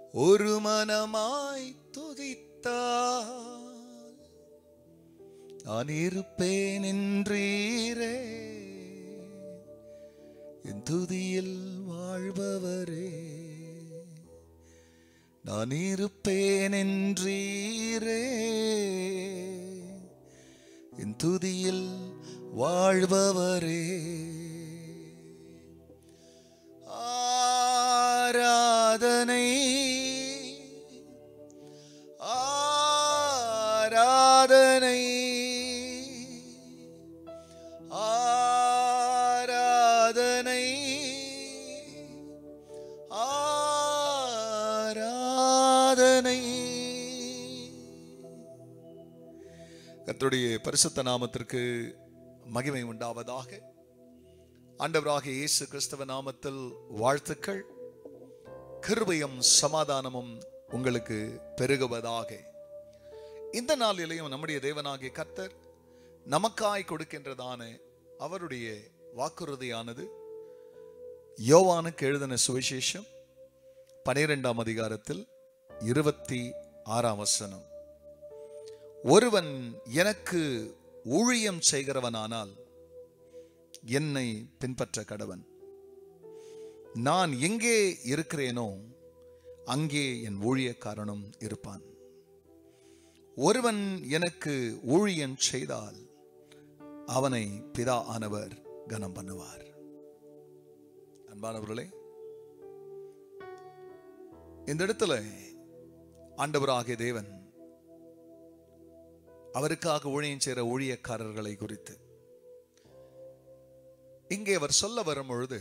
ஒரு மனமாய் துதித்தால் நான் இருப்பேன் என்றீரே என் துதியில் வாழ்பவரே நான் இருப்பேன் என்றீரே என் துதியில் வாழ்பவரே ஆராதனை ஆராதனை ஆராதனை ஆராதனை கர்த்தருடைய பரிசுத்த நாமத்திற்கு மகிமை உண்டாவதாக ஆண்டவராக இயேசு கிறிஸ்தவ நாமத்தில் வாழ்த்துக்கள் கிருபையும் சமாதானமும் உங்களுக்கு பெருகுவதாக இந்த நாளிலேயும் நம்முடைய தேவனாகிய கர்த்தர் நமக்காய் கொடுக்கின்றதான அவருடைய வாக்குறுதியானது யோவானுக்கு எழுதின சுவிசேஷம் பனிரெண்டாம் அதிகாரத்தில் இருபத்தி ஆறாம் வசனம் ஒருவன் எனக்கு ஊழியம் செய்கிறவனானால் என்னை பின்பற்ற கடவன் நான் எங்கே இருக்கிறேனோ அங்கே என் ஊழியக்காரனும் இருப்பான் ஒருவன் எனக்கு ஊழியம் செய்தால் அவனை பிதா ஆனவர் கனம் பண்ணுவார் அன்பானவர்களே இந்த இடத்துல ஆண்டவராகிய தேவன் அவருக்காக ஊழியம் செய்கிற ஊழியக்காரர்களை குறித்து இங்கே அவர் சொல்ல வரும் பொழுது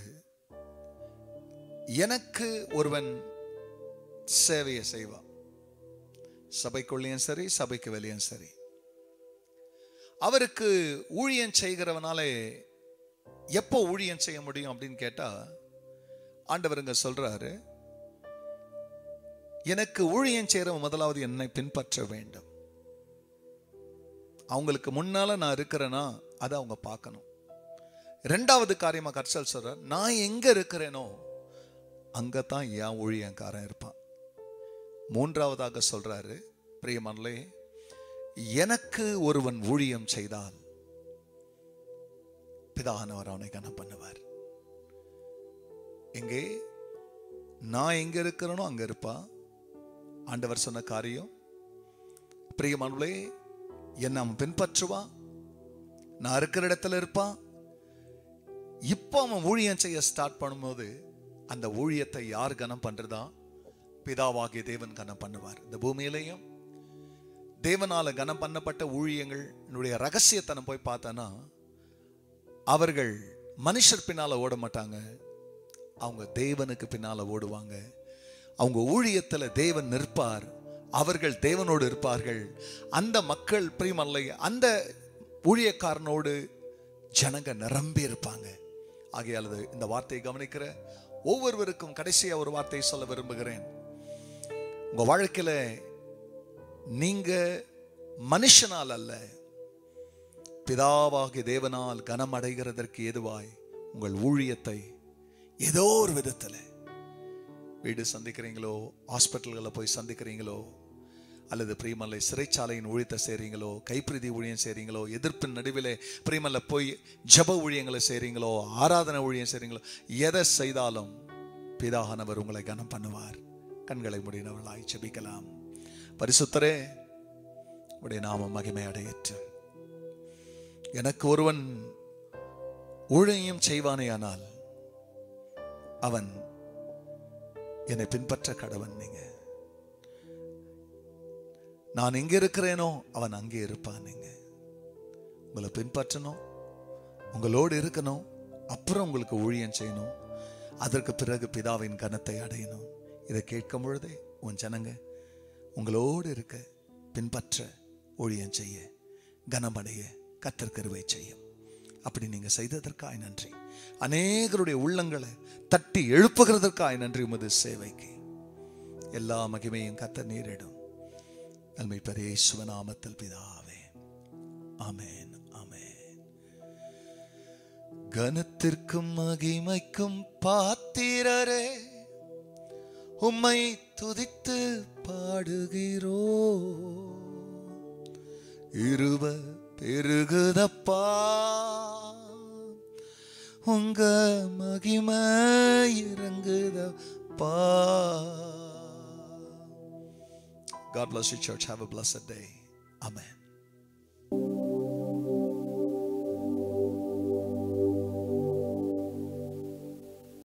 எனக்கு ஒருவன் சேவையை செய்வான் சபைக்குள்ளேயும் சரி சபைக்கு வெளியும் சரி அவருக்கு ஊழியம் செய்கிறவனாலே எப்போ ஊழியம் செய்ய முடியும் அப்படின்னு கேட்டா ஆண்டவருங்க சொல்றாரு எனக்கு ஊழியம் செய்கிறவன் முதலாவது என்னை பின்பற்ற வேண்டும் அவங்களுக்கு முன்னால நான் இருக்கிறேனா அதை அவங்க பார்க்கணும் ரெண்டாவது காரியமா கர்சல் சொல்ற நான் எங்க இருக்கிறேனோ அங்கதான் என் ஊழியக்காரன் இருப்பான் மூன்றாவதாக சொல்றாரு பிரியமன்லே எனக்கு ஒருவன் ஊழியம் செய்தால் பிதானவர் அவனை கனம் பண்ணுவார் எங்கே நான் எங்க இருக்கிறேனோ அங்க இருப்பா ஆண்டவர் சொன்ன காரியம் பிரியமானவளே என்னை அவன் பின்பற்றுவான் நான் இருக்கிற இடத்துல இருப்பான் இப்போ அவன் ஊழியம் செய்ய ஸ்டார்ட் பண்ணும்போது அந்த ஊழியத்தை யார் கனம் பண்றதா பிதாவாகிய தேவன் கனம் பண்ணுவார் இந்த பூமியிலையும் தேவனால கனம் பண்ணப்பட்ட ஊழியங்கள் என்னுடைய ரகசியத்தனம் போய் பார்த்தனா அவர்கள் மனுஷர் பின்னால ஓட மாட்டாங்க அவங்க தேவனுக்கு பின்னால ஓடுவாங்க அவங்க ஊழியத்துல தேவன் நிற்பார் அவர்கள் தேவனோடு இருப்பார்கள் அந்த மக்கள் பிரியமல்லை அந்த ஊழியக்காரனோடு ஜனங்க நிரம்பி இருப்பாங்க ஆகையால் இது இந்த வார்த்தையை கவனிக்கிற ஒவ்வொருவருக்கும் கடைசியா ஒரு வார்த்தையை சொல்ல விரும்புகிறேன் உங்க வாழ்க்கையில நீங்க மனுஷனால் அல்ல பிதாவாகிய தேவனால் கனம் அடைகிறதற்கு ஏதுவாய் உங்கள் ஊழியத்தை ஏதோ ஒரு விதத்துல வீடு சந்திக்கிறீங்களோ ஹாஸ்பிட்டல்களை போய் சந்திக்கிறீங்களோ அல்லது பிரியமல்லை சிறைச்சாலையின் ஊழியத்தை செய்றீங்களோ கைப்பிரதி ஊழியம் செய்றீங்களோ எதிர்ப்பின் நடுவிலே பிரியமல்ல போய் ஜப ஊழியங்களை செய்றீங்களோ ஆராதனை ஊழியம் செய்றீங்களோ எதை செய்தாலும் பிதாகனவர் உங்களை கனம் பண்ணுவார் கண்களை முடினவர்களாய் செபிக்கலாம் பரிசுத்தரே உடைய நாம மகிமை அடையற்று எனக்கு ஒருவன் ஊழியம் செய்வானேயானால் அவன் என்னை பின்பற்ற கடவன் நீங்க நான் எங்க இருக்கிறேனோ அவன் அங்கே இருப்பான் நீங்க உங்களை பின்பற்றணும் உங்களோடு இருக்கணும் அப்புறம் உங்களுக்கு ஊழியம் செய்யணும் அதற்கு பிறகு பிதாவின் கனத்தை அடையணும் இதை கேட்கும் பொழுதே உன் ஜனங்க உங்களோடு இருக்க பின்பற்ற ஊழியம் செய்ய கனமடைய கத்தற்கருவை செய்யும் அப்படி நீங்க செய்ததற்காய் நன்றி அநேகருடைய உள்ளங்களை தட்டி எழுப்புகிறதற்காய் நன்றி உமது சேவைக்கு எல்லா மகிமையும் கத்த நேரிடும் நன்மை பெரிய சிவநாமத்தில் பிதாவே ஆமென் ஆமென் கனத்திற்கும் மகிமைக்கும் பாத்திரரே உம்மை துதித்து பாடுகிறோ இருவ பெருகுதப்பா உங்க மகிமை இறங்குதப்பா God bless you, church. Have a blessed day. Amen.